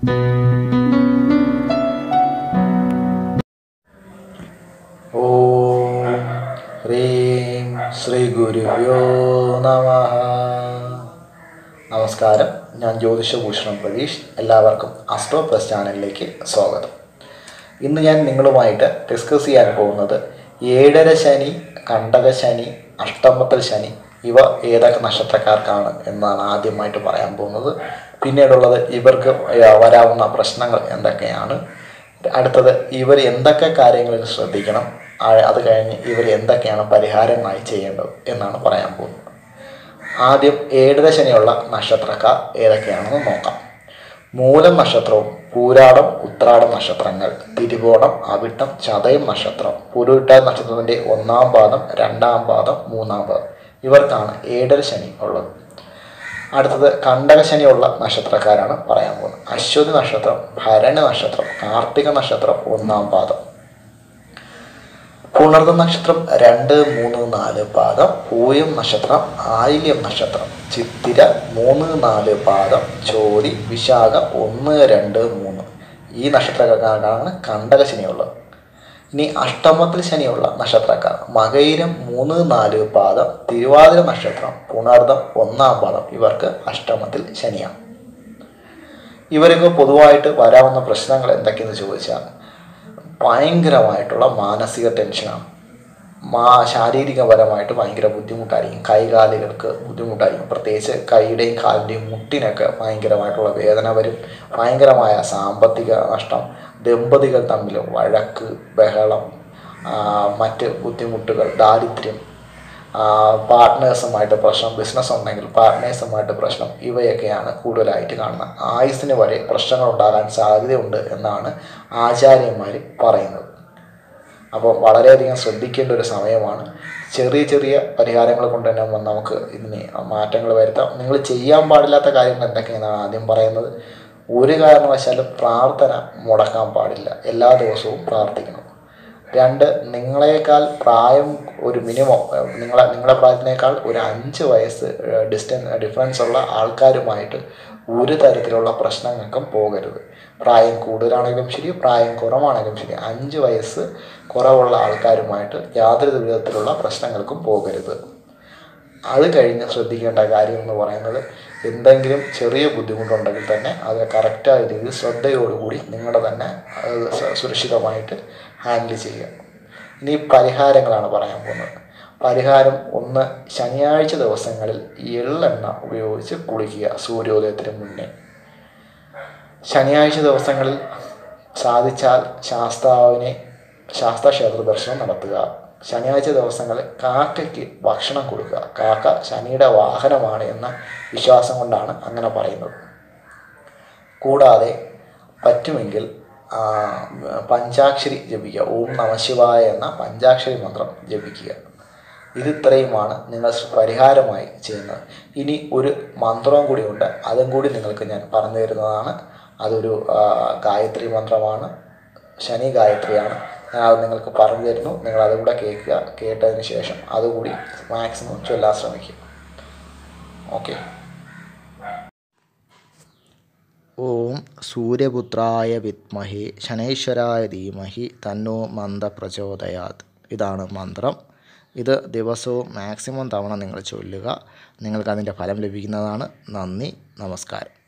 ഓം ഹ്രീം ശ്രീ ഗുരുഭ്യോ നമ നമസ്കാരം ഞാൻ ജ്യോതിഷഭൂഷണം പ്രതീഷ് എല്ലാവർക്കും അസ്ട്രോ പ്ലസ് ചാനലിലേക്ക് സ്വാഗതം ഇന്ന് ഞാൻ നിങ്ങളുമായിട്ട് ഡിസ്കസ് ചെയ്യാൻ പോകുന്നത് ഏഴര ശനി കണ്ടക ശനി അഷ്ടമത്തൽ ശനി ഇവ ഏതൊക്കെ നക്ഷത്രക്കാർക്കാണ് എന്നാണ് ആദ്യമായിട്ട് പറയാൻ പോകുന്നത് പിന്നീടുള്ളത് ഇവർക്ക് വരാവുന്ന പ്രശ്നങ്ങൾ എന്തൊക്കെയാണ് അടുത്തത് ഇവർ എന്തൊക്കെ കാര്യങ്ങളിൽ ശ്രദ്ധിക്കണം ആ- അത് കഴിഞ്ഞ് ഇവർ എന്തൊക്കെയാണ് പരിഹാരമായി ചെയ്യേണ്ടത് എന്നാണ് പറയാൻ പോകുന്നത് ആദ്യം ഏഴര ശനിയുള്ള നക്ഷത്രക്കാർ ഏതൊക്കെയാണെന്ന് നോക്കാം മൂലം നക്ഷത്രവും പൂരാടം ഉത്രാടം നക്ഷത്രങ്ങൾ തിരുവോണം അവിട്ടം ചതയം നക്ഷത്രം പുരുട്ട നക്ഷത്രത്തിൻ്റെ ഒന്നാം പാദം രണ്ടാം പാദം മൂന്നാം പാദം ഇവർക്കാണ് ഏഴര ശനി ഉള്ളത് അടുത്തത് കണ്ടകശനിയുള്ള നക്ഷത്രക്കാരാണ് പറയാൻ പോകുന്നത് അശ്വതി നക്ഷത്രം ഭരണി നക്ഷത്രം കാർത്തിക നക്ഷത്രം ഒന്നാം പാദം പുണർദ നക്ഷത്രം രണ്ട് മൂന്ന് നാല് പാദം പൂയം നക്ഷത്രം ആയില്യം നക്ഷത്രം ചിത്തിര മൂന്ന് നാല് പാദം ചോതി വിശാഖ ഒന്ന് രണ്ട് മൂന്ന് ഈ നക്ഷത്രക്കാർക്കാണ് കണ്ടകശനിയുള്ളത് ഇനി അഷ്ടമത്തിൽ ശനിയുള്ള നക്ഷത്രക്കാർ മകയിരം മൂന്ന് നാല് പാദം തിരുവാതിര നക്ഷത്രം പുണർദം ഒന്നാം പാദം ഇവർക്ക് അഷ്ടമത്തിൽ ശനിയാണ് ഇവർക്ക് പൊതുവായിട്ട് വരാവുന്ന പ്രശ്നങ്ങൾ എന്തൊക്കെയെന്ന് ചോദിച്ചാൽ ഭയങ്കരമായിട്ടുള്ള മാനസിക ടെൻഷനാണ് മാ ശാരീരികപരമായിട്ട് ഭയങ്കര ബുദ്ധിമുട്ടായിരിക്കും കൈകാലുകൾക്ക് ബുദ്ധിമുട്ടായിരിക്കും പ്രത്യേകിച്ച് കൈയുടെയും കാലിൻ്റെയും മുട്ടിനൊക്കെ ഭയങ്കരമായിട്ടുള്ള വേദന വരും ഭയങ്കരമായ സാമ്പത്തിക നഷ്ടം ദമ്പതികൾ തമ്മിൽ വഴക്ക് ബഹളം ആ, മറ്റ് ബുദ്ധിമുട്ടുകൾ ദാരിദ്ര്യം പാർട്ട്നേഴ്സുമായിട്ട് പ്രശ്നം ബിസിനസ് ഉണ്ടെങ്കിൽ പാർട്ട്നേഴ്സുമായിട്ട് പ്രശ്നം ഇവയൊക്കെയാണ് കൂടുതലായിട്ട് കാണുന്നത് ആയുസ്സിന് വരെ പ്രശ്നങ്ങൾ ഉണ്ടാകാൻ സാധ്യതയുണ്ട് എന്നാണ് ആചാര്യന്മാർ പറയുന്നത് അപ്പോൾ വളരെയധികം ശ്രദ്ധിക്കേണ്ട ഒരു സമയമാണ് ചെറിയ ചെറിയ പരിഹാരങ്ങൾ കൊണ്ട് തന്നെ വന്ന് നമുക്ക് ഇതിന് മാറ്റങ്ങൾ വരുത്താം നിങ്ങൾ ചെയ്യാൻ പാടില്ലാത്ത കാര്യങ്ങൾ എന്തൊക്കെയാണെന്നാണ് ആദ്യം പറയുന്നത് ഒരു കാരണവശാലും പ്രാർത്ഥന മുടക്കാൻ പാടില്ല എല്ലാ ദിവസവും പ്രാർത്ഥിക്കണം രണ്ട് നിങ്ങളെക്കാൾ പ്രായം ഒരു മിനിമം നിങ്ങളെ നിങ്ങളുടെ പ്രായത്തിനേക്കാൾ ഒരു അഞ്ച് വയസ്സ് ഡിസ്റ്റൻസ് ഡിഫറൻസ് ഉള്ള ആൾക്കാരുമായിട്ട് ഒരു തരത്തിലുള്ള പ്രശ്നങ്ങൾക്കും പോകരുത് പ്രായം കൂടുതലാണെങ്കിലും ശരി പ്രായം കുറവാണെങ്കിലും ശരി അഞ്ച് വയസ്സ് കുറവുള്ള ആൾക്കാരുമായിട്ട് യാതൊരു വിധത്തിലുള്ള പ്രശ്നങ്ങൾക്കും പോകരുത് അത് കഴിഞ്ഞ് ശ്രദ്ധിക്കേണ്ട കാര്യം എന്ന് പറയുന്നത് എന്തെങ്കിലും ചെറിയ ബുദ്ധിമുട്ടുണ്ടെങ്കിൽ തന്നെ അത് കറക്റ്റായ രീതിയിൽ ശ്രദ്ധയോടുകൂടി നിങ്ങളുടെ തന്നെ അത് സ- സുരക്ഷിതമായിട്ട് ഹാൻഡിൽ ചെയ്യുക ഇനി പരിഹാരങ്ങളാണ് പറയാൻ പോകുന്നത് പരിഹാരം ഒന്ന് ശനിയാഴ്ച ദിവസങ്ങളിൽ എള്ളെണ്ണ ഉപയോഗിച്ച് കുളിക്കുക സൂര്യോദയത്തിന് മുന്നേ ശനിയാഴ്ച ദിവസങ്ങളിൽ സാധിച്ചാൽ ശാസ്താവിനെ ശാസ്താ ക്ഷേത്ര ദർശനം നടത്തുക ശനിയാഴ്ച ദിവസങ്ങളിൽ കാക്കയ്ക്ക് ഭക്ഷണം കൊടുക്കുക കാക്ക ശനിയുടെ വാഹനമാണ് എന്ന വിശ്വാസം കൊണ്ടാണ് അങ്ങനെ പറയുന്നത് കൂടാതെ പറ്റുമെങ്കിൽ ആ, പഞ്ചാക്ഷരി ജപിക്കുക ഓം നമശിവായ എന്ന പഞ്ചാക്ഷരി മന്ത്രം ജപിക്കുക ഇത് ഇത്രയുമാണ് നിങ്ങൾ പരിഹാരമായി ചെയ്യുന്നത് ഇനി ഒരു മന്ത്രവും കൂടി ഉണ്ട് അതും കൂടി നിങ്ങൾക്ക് ഞാൻ പറഞ്ഞു തരുന്നതാണ് അതൊരു ആ, ഗായത്രി മന്ത്രമാണ് ശനി ഗായത്രിയാണ് ഞാൻ അത് നിങ്ങൾക്ക് പറഞ്ഞു തരുന്നു നിങ്ങൾ അതും കൂടെ കേൾക്കുക കേട്ടതിന് ശേഷം അതുകൂടി മാക്സിമം ചൊല്ലാൻ ശ്രമിക്കുക ഓക്കെ ഓം സൂര്യപുത്രായ വിദ്മഹി ശനൈശ്വരായ ധീമഹി തന്നോ മന്ദ പ്രചോദയാത് ഇതാണ് മന്ത്രം ഇത് ദിവസവും മാക്സിമം തവണ നിങ്ങൾ ചൊല്ലുക നിങ്ങൾക്ക് അതിൻ്റെ ഫലം ലഭിക്കുന്നതാണ് നന്ദി നമസ്കാരം